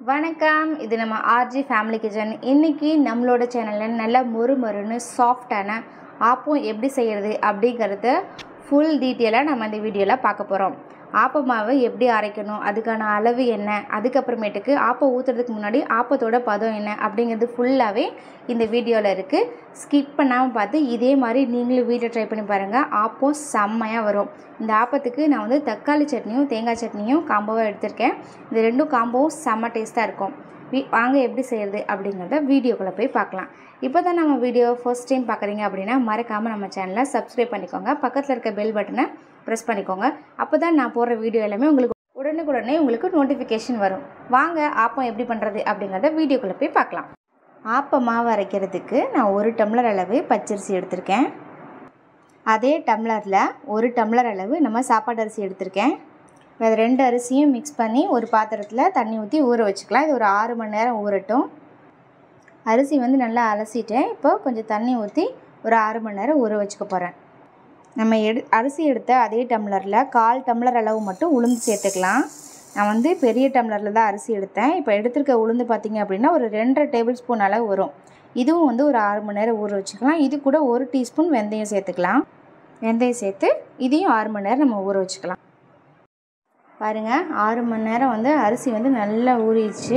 வணக்கம் இது நம்ம ஆர்ஜி ஃபேமிலி கிச்சன் இன்றைக்கி நம்மளோட சேனலில் நல்ல மொறு மொறுன்னு சாஃப்டான ஆப்பம் எப்படி செய்கிறது அப்படிங்கிறத ஃபுல் டீட்டெயிலாக நம்ம இந்த வீடியோவில் பார்க்க போகிறோம் ஆப்ப மாவு எப்படி அரைக்கணும் அதுக்கான அளவு என்ன அதுக்கப்புறமேட்டுக்கு ஆப்பம் ஊற்றுறதுக்கு முன்னாடி ஆப்பத்தோட பதம் என்ன அப்படிங்கிறது ஃபுல்லாகவே இந்த வீடியோவில் இருக்குது ஸ்கிப் பண்ணாமல் பார்த்து இதே மாதிரி நீங்களும் வீட்டில் ட்ரை பண்ணி பாருங்கள் ஆப்பம் செம்மையாக வரும் இந்த ஆப்பத்துக்கு நான் வந்து தக்காளி சட்னியும் தேங்காய் சட்னியும் காம்போவாக எடுத்திருக்கேன் இது ரெண்டும் காம்போவும் செம்ம டேஸ்ட்டாக இருக்கும் வீ வாங்க எப்படி செய்கிறது அப்படிங்கிறத வீடியோக்குள்ளே போய் பார்க்கலாம் இப்போ தான் நம்ம வீடியோ ஃபர்ஸ்ட் டைம் பார்க்குறீங்க அப்படின்னா மறக்காமல் நம்ம சேனலை சப்ஸ்கிரைப் பண்ணிக்கோங்க பக்கத்தில் இருக்க பெல் பட்டனை ப்ரெஸ் பண்ணிக்கோங்க அப்போ தான் நான் போடுற வீடியோ எல்லாமே உங்களுக்கு உடனுக்குடனே உங்களுக்கு நோட்டிஃபிகேஷன் வரும் வாங்க ஆப்பம் எப்படி பண்ணுறது அப்படிங்கிறத வீடியோக்குள்ளே போய் பார்க்கலாம் ஆப்ப மாவு அரைக்கிறதுக்கு நான் ஒரு டம்ளர் அளவு பச்சரிசி எடுத்திருக்கேன் அதே டம்ளரில் ஒரு டம்ளர் அளவு நம்ம சாப்பாடு அரிசி எடுத்திருக்கேன் அது ரெண்டு அரிசியும் மிக்ஸ் பண்ணி ஒரு பாத்திரத்தில் தண்ணி ஊற்றி ஊற வச்சுக்கலாம் இது ஒரு ஆறு மணி நேரம் ஊறட்டும் அரிசி வந்து நல்லா அலசிட்டேன் இப்போ கொஞ்சம் தண்ணி ஊற்றி ஒரு ஆறு மணி நேரம் ஊற வச்சுக்க போகிறேன் நம்ம எடு அரிசி எடுத்த அதே டம்ளரில் கால் டம்ளர் அளவு மட்டும் உளுந்து சேர்த்துக்கலாம் நான் வந்து பெரிய டம்ளரில் தான் அரிசி எடுத்தேன் இப்போ எடுத்திருக்க உளுந்து பார்த்திங்க அப்படின்னா ஒரு ரெண்டரை டேபிள் ஸ்பூன் அளவு வரும் இதுவும் வந்து ஒரு ஆறு மணி நேரம் ஊற வச்சுக்கலாம் இது கூட ஒரு டீஸ்பூன் வெந்தயம் சேர்த்துக்கலாம் வெந்தயம் சேர்த்து இதையும் ஆறு மணி நேரம் நம்ம ஊற வச்சுக்கலாம் பாருங்கள் ஆறு மணி நேரம் வந்து அரிசி வந்து நல்லா ஊறிடுச்சு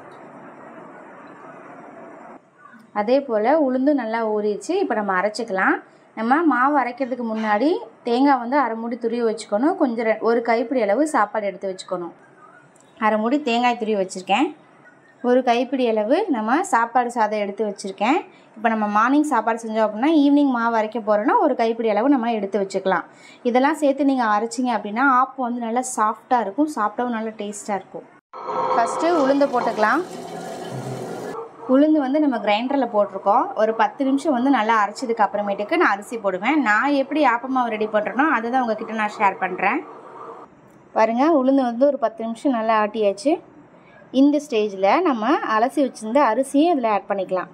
அதே போல் உளுந்தும் நல்லா ஊறிடுச்சு இப்போ நம்ம அரைச்சிக்கலாம் நம்ம மாவு அரைக்கிறதுக்கு முன்னாடி தேங்காய் வந்து அரை மூடி துருவி வச்சுக்கணும் கொஞ்சம் ரெ- ஒரு கைப்பிடி அளவு சாப்பாடு எடுத்து வச்சுக்கணும் அரை மூடி தேங்காய் துருவி வச்சுருக்கேன் ஒரு கைப்பிடி அளவு நம்ம சாப்பாடு சாதம் எடுத்து வச்சுருக்கேன் இப்போ நம்ம மார்னிங் சாப்பாடு செஞ்சோம் அப்படின்னா ஈவினிங் மாவு அரைக்க போகிறோன்னா ஒரு கைப்பிடி அளவு நம்ம எடுத்து வச்சுக்கலாம் இதெல்லாம் சேர்த்து நீங்கள் அரைச்சிங்க அப்படின்னா ஆப்பம் வந்து நல்லா சாஃப்டாக இருக்கும் சாப்பிட்டவும் நல்லா டேஸ்ட்டாக இருக்கும் ஃபஸ்ட்டு உளுந்து போட்டுக்கலாம் உளுந்து வந்து நம்ம கிரைண்டரில் போட்டிருக்கோம் ஒரு பத்து நிமிஷம் வந்து நல்லா அரைச்சதுக்கு அப்புறமேட்டுக்கு நான் அரிசி போடுவேன் நான் எப்படி ஆப்பமாவு ரெடி பண்ணுறேனோ அதை தான் உங்ககிட்ட நான் ஷேர் பண்ணுறேன் பாருங்கள் உளுந்து வந்து ஒரு பத்து நிமிஷம் நல்லா ஆட்டியாச்சு இந்த ஸ்டேஜில் நம்ம அலசி வச்சிருந்த அரிசியும் இதில் ஆட் பண்ணிக்கலாம்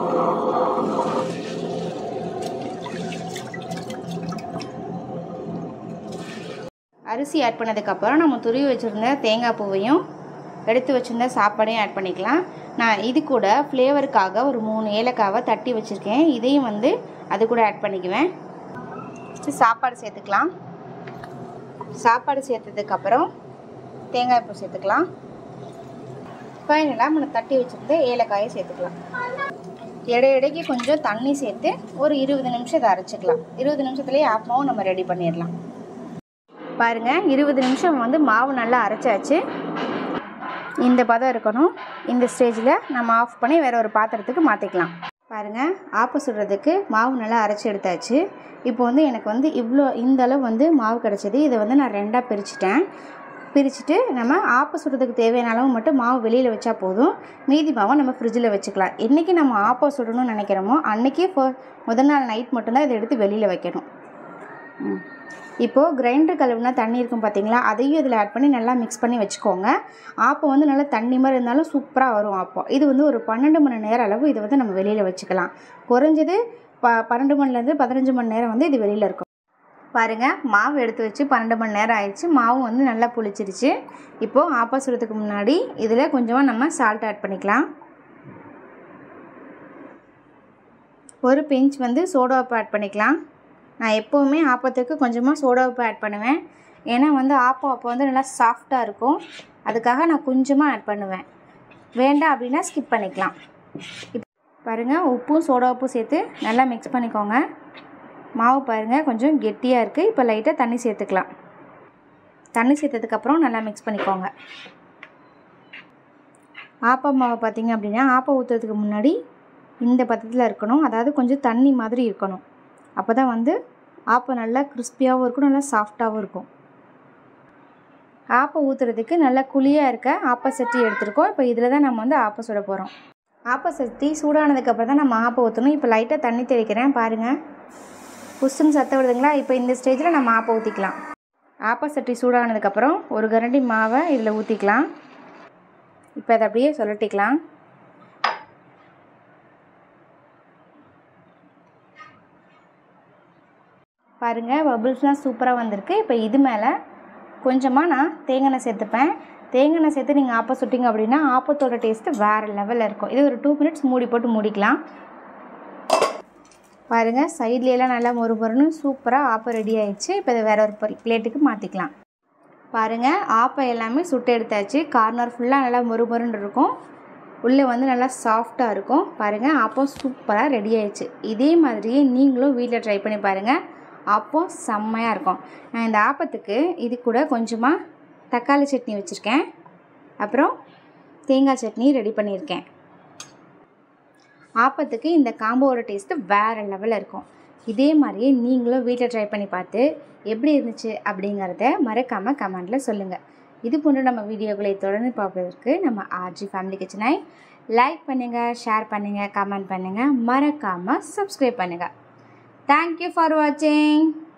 அரிசி ஆட் பண்ணதுக்கப்புறம் நம்ம துருவி வச்சுருந்த தேங்காய் பூவையும் எடுத்து வச்சுருந்த சாப்பாடையும் ஆட் பண்ணிக்கலாம் நான் இது கூட ஃப்ளேவருக்காக ஒரு மூணு ஏலக்காவை தட்டி வச்சுருக்கேன் இதையும் வந்து அது கூட ஆட் பண்ணிக்குவேன் Next சாப்பாடு சேர்த்துக்கலாம் சாப்பாடு சேர்த்ததுக்கப்புறம் தேங்காய் பூ சேர்த்துக்கலாம் ஃபைனலாக நம்ம தட்டி வச்சுருந்த ஏலக்காயை சேர்த்துக்கலாம் இடை இடைக்கு கொஞ்சம் தண்ணி சேர்த்து ஒரு இருபது நிமிஷம் இதை அரைச்சிக்கலாம் இருபது நிமிஷத்துலேயே ஆப்பமாவும் நம்ம ரெடி பண்ணிடலாம் பாருங்கள் இருபது நிமிஷம் வந்து மாவு நல்லா அரைச்சாச்சு இந்த பதம் இருக்கணும் இந்த ஸ்டேஜில் நம்ம ஆஃப் பண்ணி வேற ஒரு பாத்திரத்துக்கு மாற்றிக்கலாம் பாருங்கள் ஆப்ப சுடுறதுக்கு மாவு நல்லா அரைச்சி எடுத்தாச்சு இப்போ வந்து எனக்கு வந்து இவ்வளோ இந்த அளவு வந்து மாவு கிடச்சிது இதை வந்து நான் ரெண்டாக பிரிச்சுட்டேன் பிரிச்சுட்டு நம்ம ஆப்ப சுடுறதுக்கு தேவையான அளவு மட்டும் மாவு வெளியில் வச்சா போதும் மீதி மாவை நம்ம ஃப்ரிட்ஜில் வச்சுக்கலாம் என்றைக்கு நம்ம ஆப்பம் சுடணும்னு நினைக்கிறோமோ அன்றைக்கே ஃபோ முதல் நாள் நைட் மட்டும்தான் இதை எடுத்து வெளியில் வைக்கணும் ம். இப்போது கிரைண்டர் கழுவுனா தண்ணி இருக்கும் பார்த்தீங்களா அதையும் இதில் ஆட் பண்ணி நல்லா மிக்ஸ் பண்ணி வச்சுக்கோங்க ஆப்பம் வந்து நல்லா தண்ணி மாதிரி இருந்தாலும் சூப்பராக வரும் ஆப்பம் இது வந்து ஒரு பன்னெண்டு மணி நேரம் அளவு இதை வந்து நம்ம வெளியில் வச்சுக்கலாம் குறைஞ்சது ப பன்னெண்டு மணிலேருந்து பதினஞ்சு மணி நேரம் வந்து இது வெளியில் இருக்கும் பாருங்கள் மாவு எடுத்து வச்சு பன்னெண்டு மணி நேரம் ஆயிடுச்சு மாவு வந்து நல்லா புளிச்சிருச்சு இப்போது ஆப்பம் சுடுறதுக்கு முன்னாடி இதில் கொஞ்சமாக நம்ம சால்ட் ஆட் பண்ணிக்கலாம் ஒரு பிஞ்ச் வந்து சோடா உப்பு ஆட் பண்ணிக்கலாம் நான் எப்போவுமே ஆப்பத்துக்கு கொஞ்சமாக சோடா உப்பு ஆட் பண்ணுவேன் ஏன்னா வந்து ஆப்பம் அப்போ வந்து நல்லா சாஃப்டாக இருக்கும் அதுக்காக நான் கொஞ்சமாக ஆட் பண்ணுவேன் வேண்டாம் அப்படின்னா ஸ்கிப் பண்ணிக்கலாம் இப்போ பாருங்கள் உப்பும் சோடா உப்பும் சேர்த்து நல்லா மிக்ஸ் பண்ணிக்கோங்க மாவு பாருங்கள் கொஞ்சம் கெட்டியாக இருக்குது இப்போ லைட்டாக தண்ணி சேர்த்துக்கலாம் தண்ணி சேர்த்ததுக்கப்புறம் நல்லா மிக்ஸ் பண்ணிக்கோங்க ஆப்பம் மாவு பார்த்தீங்க அப்படின்னா ஆப்பம் ஊற்றுறதுக்கு முன்னாடி இந்த பதத்தில் இருக்கணும் அதாவது கொஞ்சம் தண்ணி மாதிரி இருக்கணும் அப்போ தான் வந்து ஆப்பம் நல்லா கிறிஸ்பியாகவும் இருக்கும் நல்லா சாஃப்டாகவும் இருக்கும் ஆப்பம் ஊற்றுறதுக்கு நல்லா குழியாக இருக்க ஆப்ப சட்டி எடுத்திருக்கோம் இப்போ இதில் தான் நம்ம வந்து ஆப்பம் சுட போகிறோம் ஆப்ப சட்டி சூடானதுக்கப்புறம் தான் நம்ம ஆப்பம் ஊற்றணும் இப்போ லைட்டாக தண்ணி தெளிக்கிறேன் பாருங்கள் புஷ்ஷுன்னு சத்த விடுதுங்களா இப்போ இந்த ஸ்டேஜில் நம்ம ஆப்பம் ஊற்றிக்கலாம் ஆப்ப சட்டி சூடானதுக்கப்புறம் ஒரு கரண்டி மாவை இதில் ஊற்றிக்கலாம் இப்போ அதை அப்படியே சொல்லட்டிக்கலாம் பாருங்கள் பபிள்ஸ்லாம் சூப்பராக வந்திருக்கு இப்போ இது மேலே கொஞ்சமாக நான் தேங்காய் எண்ணெய் சேர்த்துப்பேன் தேங்காய் எண்ணெய் சேர்த்து நீங்கள் ஆப்பம் சுட்டிங்க அப்படின்னா ஆப்பத்தோட டேஸ்ட்டு வேறு லெவலில் இருக்கும் இது ஒரு டூ மினிட்ஸ் மூடி போட்டு மூடிக்கலாம் பாருங்கள் சைட்லேயெல்லாம் நல்லா மொறு மொறுன்னு சூப்பராக ஆப்பம் ரெடி ஆயிடுச்சு இப்போ இதை வேற ஒரு பிளேட்டுக்கு மாற்றிக்கலாம் பாருங்கள் ஆப்பம் எல்லாமே சுட்டு எடுத்தாச்சு கார்னர் ஃபுல்லாக நல்லா மொறு மொறுன்னு இருக்கும் உள்ளே வந்து நல்லா சாஃப்டாக இருக்கும் பாருங்கள் ஆப்பம் சூப்பராக ரெடி ஆயிடுச்சு இதே மாதிரியே நீங்களும் வீட்டில் ட்ரை பண்ணி பாருங்கள் ஆப்பம் செம்மையாக இருக்கும் நான் இந்த ஆப்பத்துக்கு இது கூட கொஞ்சமாக தக்காளி சட்னி வச்சுருக்கேன் அப்புறம் தேங்காய் சட்னி ரெடி பண்ணியிருக்கேன் ஆப்பத்துக்கு இந்த காம்போவோட டேஸ்ட்டு வேறு லெவலில் இருக்கும் இதே மாதிரியே நீங்களும் வீட்டில் ட்ரை பண்ணி பார்த்து எப்படி இருந்துச்சு அப்படிங்கிறத மறக்காமல் கமெண்டில் சொல்லுங்கள் இது போன்ற நம்ம வீடியோக்களை தொடர்ந்து பார்ப்பதற்கு நம்ம ஆர்ஜி ஃபேமிலி கிச்சனை லைக் பண்ணுங்கள் ஷேர் பண்ணுங்கள் கமெண்ட் பண்ணுங்கள் மறக்காமல் சப்ஸ்கிரைப் பண்ணுங்கள் தேங்க்யூ ஃபார் வாட்சிங்